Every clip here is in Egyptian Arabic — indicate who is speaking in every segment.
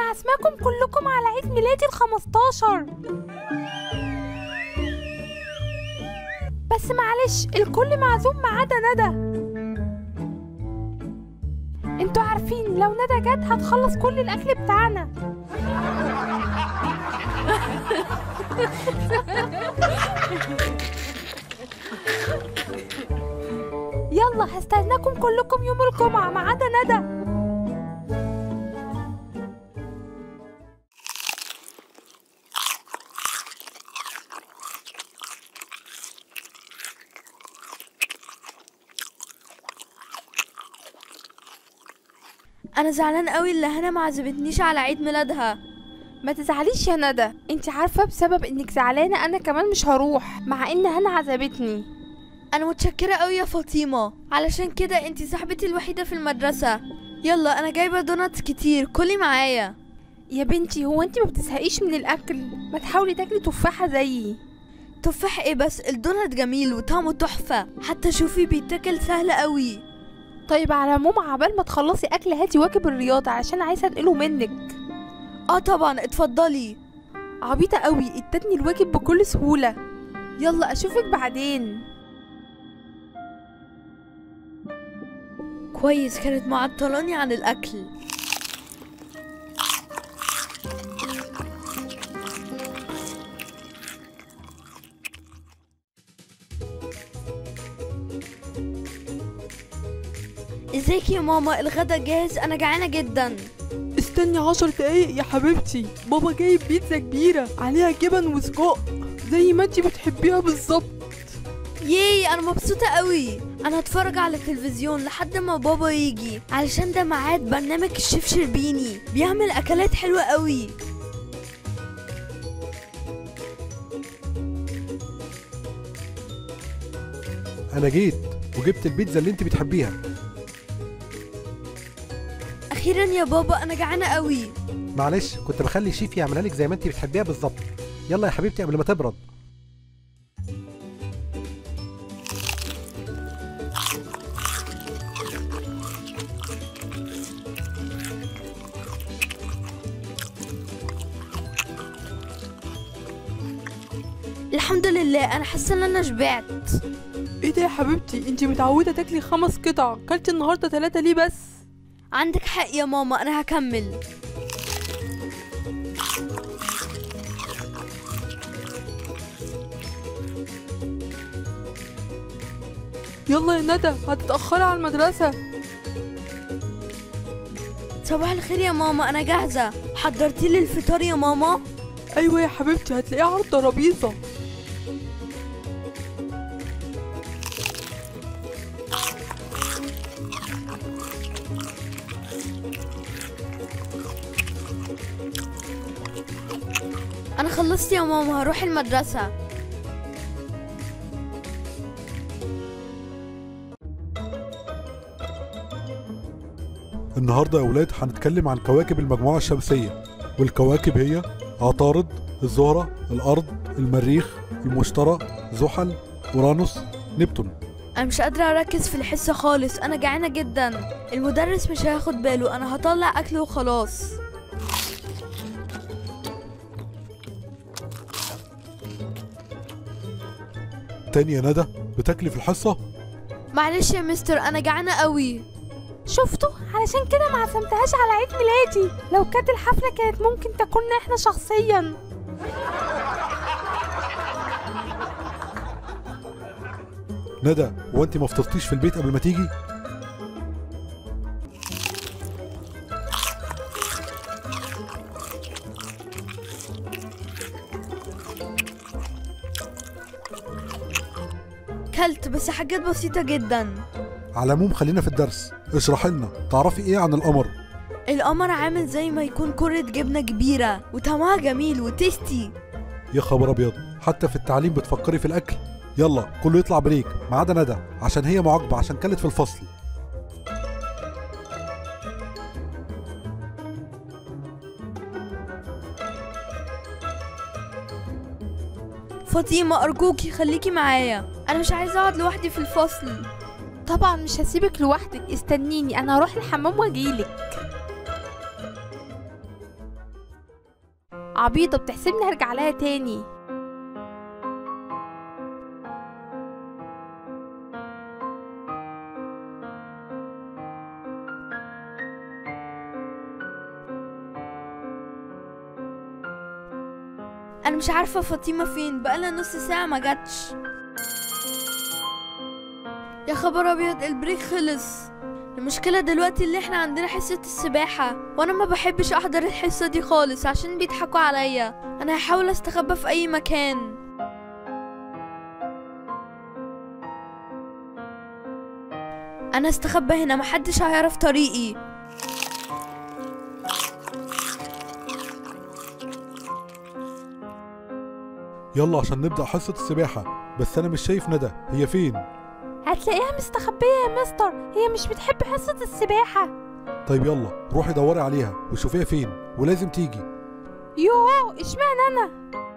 Speaker 1: عازماكم كلكم على عيد ميلادي الخمستاشر بس معلش الكل معزوم ما عدا ندى انتوا عارفين لو ندى جت هتخلص كل الاكل بتاعنا يلا هستناكم كلكم يوم الجمعة ما عدا ندى
Speaker 2: انا زعلان قوي اللي هنا ما عزمتنيش على عيد ميلادها
Speaker 1: ما تزعليش يا ندى انت عارفة بسبب انك زعلانة انا كمان مش هروح مع ان هنا عزبتني
Speaker 2: انا متشكره قوي يا فاطمه علشان كده انتي صاحبتي الوحيده في المدرسه يلا انا جايبه دوناتس كتير كلي معايا
Speaker 1: يا بنتي هو انت ما بتزهقيش من الاكل ما تحاولي تاكلي تفاحة زيي
Speaker 2: تفاح ايه بس الدونات جميل وطعمه تحفه حتى شوفي بيتاكل سهل قوي
Speaker 1: طيب على العموم عبال ما تخلصي اكل هاتي واجب الرياضة عشان عايزة انقله منك
Speaker 2: اه طبعا اتفضلي
Speaker 1: عبيطة قوي ادتني الواجب بكل سهولة يلا اشوفك بعدين
Speaker 2: كويس كانت معطلاني عن الاكل ازيك يا ماما الغدا جاهز انا جعانه جدا
Speaker 3: استني عشر دقايق يا حبيبتي بابا جايب بيتزا كبيرة عليها جبن وسجق زي ما انتي بتحبيها بالظبط
Speaker 2: ياي انا مبسوطه قوي انا هتفرج على التلفزيون لحد ما بابا يجي علشان ده ميعاد برنامج الشيف شربيني بيعمل اكلات حلوه قوي
Speaker 4: انا جيت وجبت البيتزا اللي انت بتحبيها
Speaker 2: اخيرا يا بابا انا جعانه قوي
Speaker 4: معلش كنت بخلي شيف يعملها لك زي ما انت بتحبيها بالظبط يلا يا حبيبتي قبل ما تبرد
Speaker 2: الحمد لله انا حاسه ان انا شبعت
Speaker 3: ايه ده يا حبيبتي انتي متعودة تاكلي خمس قطع كلتي النهاردة تلاتة ليه بس
Speaker 2: عندك حق يا ماما انا هكمل
Speaker 3: يلا يا ندى هتتأخري على المدرسة
Speaker 2: صباح الخير يا ماما انا جاهزه حضرتي لي الفطار يا ماما
Speaker 3: ايوه يا حبيبتي هتلاقيها على الترابيزة
Speaker 2: انا خلصت يا ماما هروح المدرسه
Speaker 4: النهارده يا ولاد هنتكلم عن كواكب المجموعة الشمسية والكواكب هي عطارد الزهرة الأرض المريخ المشتري زحل أورانوس نبتون
Speaker 2: انا مش قادره اركز في الحصه خالص انا جعانه جدا المدرس مش هياخد باله انا هطلع اكل وخلاص
Speaker 4: تاني يا ندى بتاكلي في الحصة
Speaker 2: معلش يا مستر انا جعانه قوي
Speaker 1: شفتوا علشان كده ما عزمتهاش على عيد ميلادي لو كانت الحفلة كانت ممكن تكوننا احنا شخصيا
Speaker 4: ندى هو انت ما فطرتيش في البيت قبل ما تيجي
Speaker 2: كلت بس حاجات بسيطه جدا
Speaker 4: على العموم خلينا في الدرس اشرحي لنا تعرفي ايه عن القمر
Speaker 2: القمر عامل زي ما يكون كرة جبنة كبيرة وطعمها جميل وتيستي
Speaker 4: يا خبر ابيض حتى في التعليم بتفكري في الاكل يلا كله يطلع بريك ما عدا ندى عشان هي معاقبه عشان كلت في الفصل
Speaker 2: فاطمة أرجوكي خليكي معايا أنا مش عايزة أقعد لوحدي في الفصل
Speaker 1: طبعا مش هسيبك لوحدك استنيني انا هروح الحمام واجيلك عبيطة بتحسبني هرجع لها تاني
Speaker 2: انا مش عارفه فاطمه فين بقالها نص ساعه ما جاتش يا خبر ابيض البريك خلص المشكلة دلوقتي اللي احنا عندنا حصة السباحة وانا ما بحبش احضر الحصة دي خالص عشان بيضحكوا عليا انا هحاول استخبى في اي مكان انا استخبى هنا محدش هيعرف طريقي
Speaker 4: يلا عشان نبدأ حصة السباحة بس أنا مش شايف ندى هي فين؟
Speaker 1: هتلاقيها مستخبية يا مستر هي مش بتحب حصة السباحة
Speaker 4: طيب يلا روحي دوري عليها وشوفيها فين ولازم تيجي
Speaker 1: يوه اشمعنى انا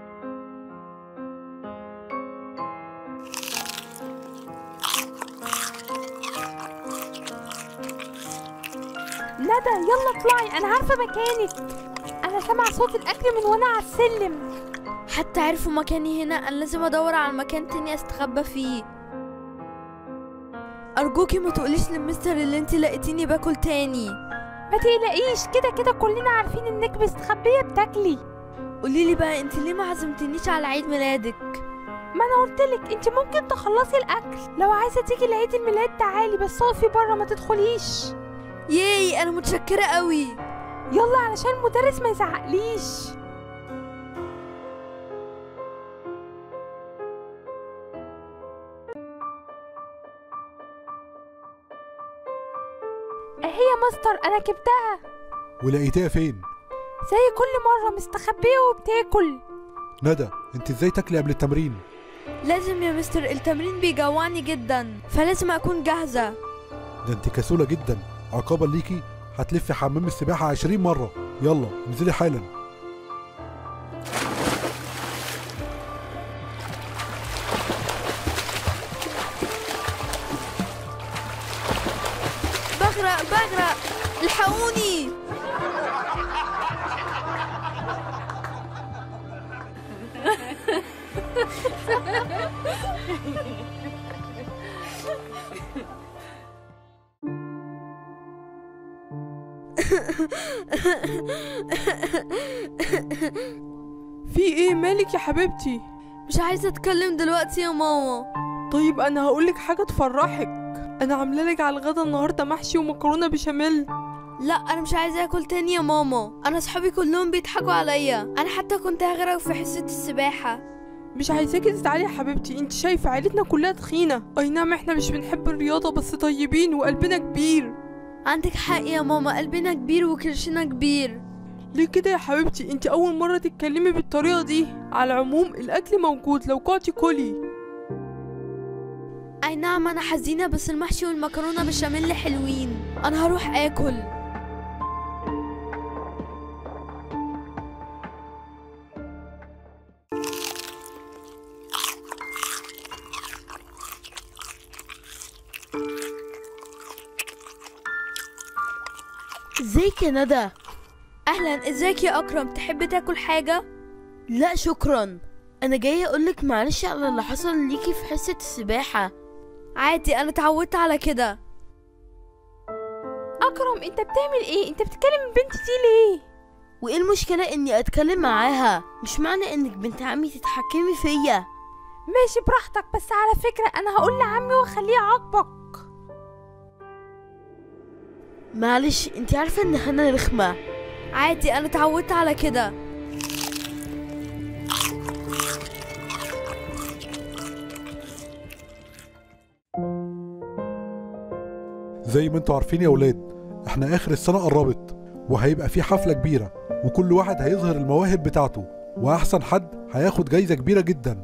Speaker 1: ندى يلا اطلعي انا عارفة مكانك انا سامعة صوت الاكل من وانا على السلم
Speaker 2: حتى عرفوا مكاني هنا انا لازم ادور على مكان تاني استخبى فيه ارجوكي ما تقوليش للمستر اللي انت لقيتيني باكل تاني
Speaker 1: ما تقلقيش كده كده كلنا عارفين انك مستخبية بتاكلي
Speaker 2: قوليلي بقى انت ليه ما عزمتنيش على عيد ميلادك
Speaker 1: ما انا قلتلك انت ممكن تخلصي الاكل لو عايزة تيجي لعيد الميلاد تعالي بس اقفي بره ما تدخليش
Speaker 2: ياي انا متشكره قوي
Speaker 1: يلا علشان المدرس ما يزعقليش اهي يا مستر انا جبتها
Speaker 4: ولقيتيها فين؟
Speaker 1: زي كل مرة مستخبية وبتاكل
Speaker 4: ندى انت ازاي تاكلي قبل التمرين؟
Speaker 2: لازم يا مستر التمرين بيجوعني جدا فلازم اكون جاهزه
Speaker 4: ده انت كسولة جدا عقابا ليكي هتلفي حمام السباحة عشرين مرة يلا انزلي حالا
Speaker 2: بغرق بغرق الحقوني
Speaker 3: في ايه مالك يا حبيبتي
Speaker 2: مش عايزه اتكلم دلوقتي يا ماما
Speaker 3: طيب انا هقولك حاجه تفرحك انا عامله لك على الغدا النهارده محشي ومكرونه بشاميل
Speaker 2: لا انا مش عايزه اكل تاني يا ماما انا صحابي كلهم بيضحكوا عليا انا حتى كنت هغرق في حصه السباحه
Speaker 3: مش عايزاكي تزعلي يا حبيبتي انت شايفه عيلتنا كلها تخينه اي نعم احنا مش بنحب الرياضه بس طيبين وقلبنا كبير
Speaker 2: عندك حق يا ماما قلبنا كبير وكرشنا كبير
Speaker 3: ليه كده يا حبيبتي انت اول مره تتكلمي بالطريقه دي على العموم الاكل موجود لو قعدتي كلي
Speaker 2: اي نعم انا حزينه بس المحشي والمكرونه بالبشاميل حلوين انا هروح اكل
Speaker 5: ازيك يا ندى
Speaker 2: اهلا ازيك يا اكرم تحب تاكل حاجه
Speaker 5: لا شكرا انا جايه اقولك معلش على اللي حصل ليكي في حصه السباحه
Speaker 2: عادي انا اتعودت على كده
Speaker 1: اكرم انت بتعمل ايه انت بتكلم البنت دي ليه
Speaker 5: وايه المشكله اني اتكلم معاها مش معنى انك بنت عمي تتحكمي فيا
Speaker 1: ماشي براحتك بس على فكرة انا هقول لعمي واخليه يعاقبك
Speaker 5: معلش انت عارفه ان هنا رخمه
Speaker 2: عادي انا اتعودت على كده
Speaker 4: زي ما انتوا عارفين يا ولاد احنا اخر السنة قربت وهيبقى في حفلة كبيرة وكل واحد هيظهر المواهب بتاعته واحسن حد هياخد جايزة كبيرة جدا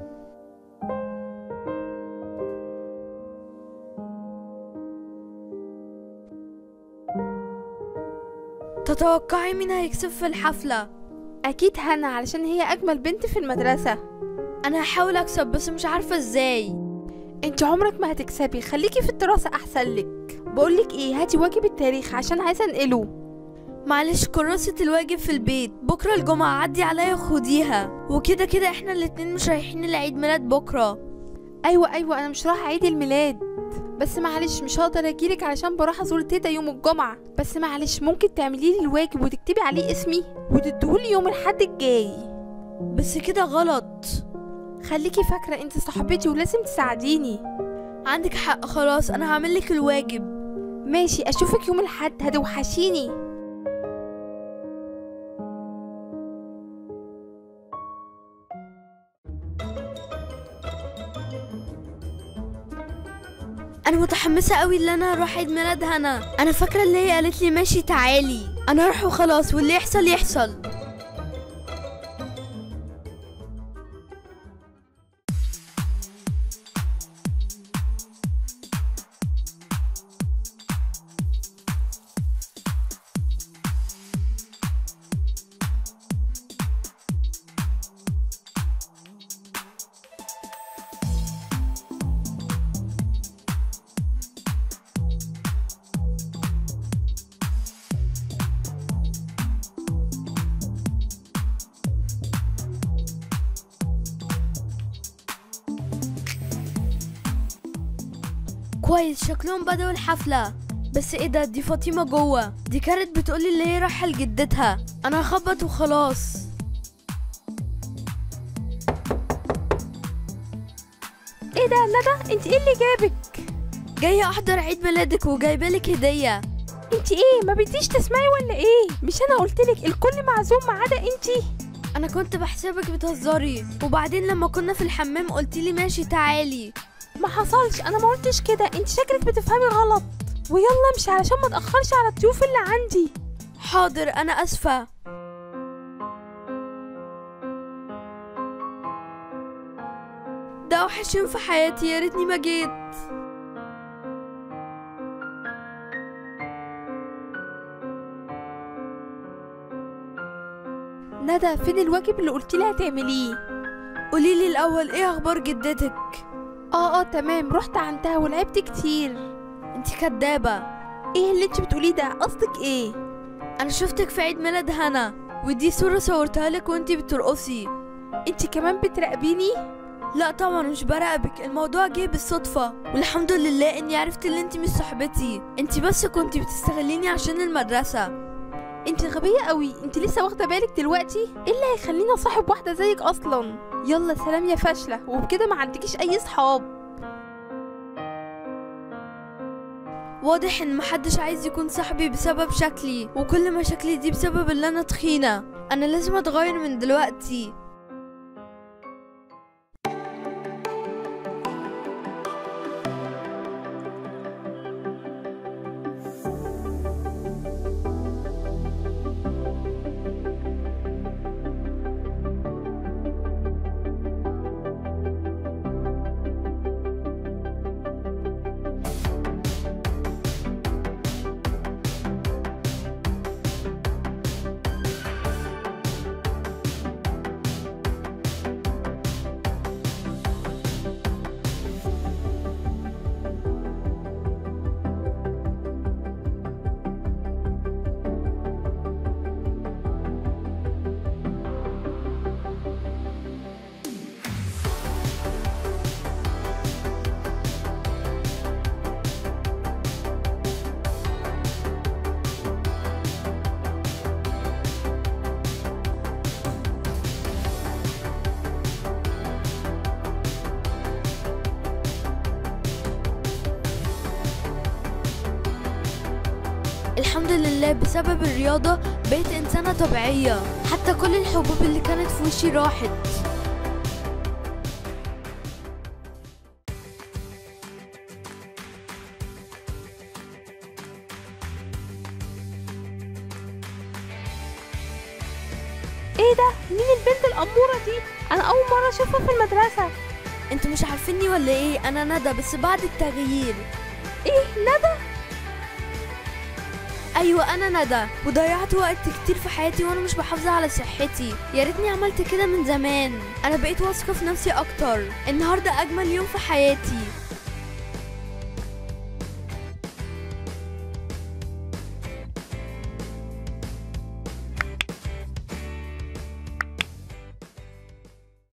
Speaker 2: تتوقعي مين هيكسب في الحفله
Speaker 1: اكيد هنا علشان هي اجمل بنت في المدرسة
Speaker 2: انا هحاول اكسب بس مش عارفه ازاي
Speaker 1: انت عمرك ما هتكسبي خليكي في الدراسة احسن لك بقولك ايه هاتي واجب التاريخ عشان عايزة انقله
Speaker 2: معلش كراسة الواجب في البيت بكرة الجمعة عدي عليا وخديها وكده كده احنا الاتنين مش رايحين لعيد ميلاد بكرة
Speaker 1: ايوه ايوه انا مش رايحه عيد الميلاد بس معلش مش هقدر اجيلك علشان بروح ازور تيتا يوم الجمعه بس معلش ممكن تعملي لي الواجب وتكتبي عليه اسمي وتديهولي يوم الحد الجاي
Speaker 2: بس كده غلط
Speaker 1: خليكي فاكره انت صاحبتي ولازم تساعديني
Speaker 2: عندك حق خلاص انا هعملك الواجب
Speaker 1: ماشي اشوفك يوم الحد هتوحشيني
Speaker 2: انا متحمسه قوي ان انا اروح عيد ميلاد هنا انا فاكره اللي هي قالت لي ماشي تعالي انا اروح وخلاص واللي يحصل يحصل كويس شكلهم بدأوا الحفلة بس ايه ده دي فاطمة جوه دي كانت بتقولي اللي هي رايحة لجدتها انا هخبط وخلاص
Speaker 1: ايه ده ندى انت ايه اللي جابك
Speaker 2: جاية احضر عيد ميلادك وجايبالك هدية
Speaker 1: انت ايه ما بديش تسمعي ولا ايه مش انا قلتلك الكل معزوم ما عدا انتي
Speaker 2: انا كنت بحسبك بتهزري وبعدين لما كنا في الحمام قلتيلي ماشي تعالي
Speaker 1: ما حصلش انا ما قلتش كده انت شكلك بتفهمي غلط ويلا امشي علشان ما اتاخرش على الضيوف اللي عندي
Speaker 2: حاضر انا اسفة ده اوحش يوم في حياتي يا ريتني ما جيت
Speaker 1: ندى فين الواجب اللي قلتيلي هتعمليه
Speaker 2: قوليلي الاول ايه اخبار جدتك
Speaker 1: اه اه تمام رحت عندها ولعبت كتير
Speaker 2: انتي كدابة
Speaker 1: ايه اللي انت بتقوليه ده قصدك ايه
Speaker 2: انا شفتك في عيد ميلاد هنا ودي صورة صورتها لك وانتي بترقصي
Speaker 1: انت كمان بتراقبيني
Speaker 2: لا طبعا مش براقبك الموضوع جه بالصدفة والحمد لله اني عرفت ان انتي مش صاحبتي انتي بس كنتي بتستغليني عشان المدرسة
Speaker 1: انت غبية قوي انت لسه واخدة بالك دلوقتي ايه اللي هيخليني اصاحب واحدة زيك اصلا يلا سلام يا فاشلة وبكده ما عندكيش اي صحاب
Speaker 2: واضح ان محدش عايز يكون صاحبي بسبب شكلي وكل مشاكلي دي بسبب اللي انا تخينة انا لازم اتغير من دلوقتي الحمد لله بسبب الرياضة بقيت إنسانة طبيعية حتى كل الحبوب اللي كانت في وشي راحت
Speaker 1: ايه ده مين البنت الامورة دي انا اول مرة اشوفها في المدرسة
Speaker 2: انتوا مش عارفيني ولا ايه انا ندى بس بعد التغيير
Speaker 1: ايه ندى
Speaker 2: ايوه انا ندى وضيعت وقت كتير في حياتي وانا مش بحافظ على صحتي يا ريتني عملت كده من زمان انا بقيت واثقه في نفسي اكتر النهارده اجمل يوم في حياتي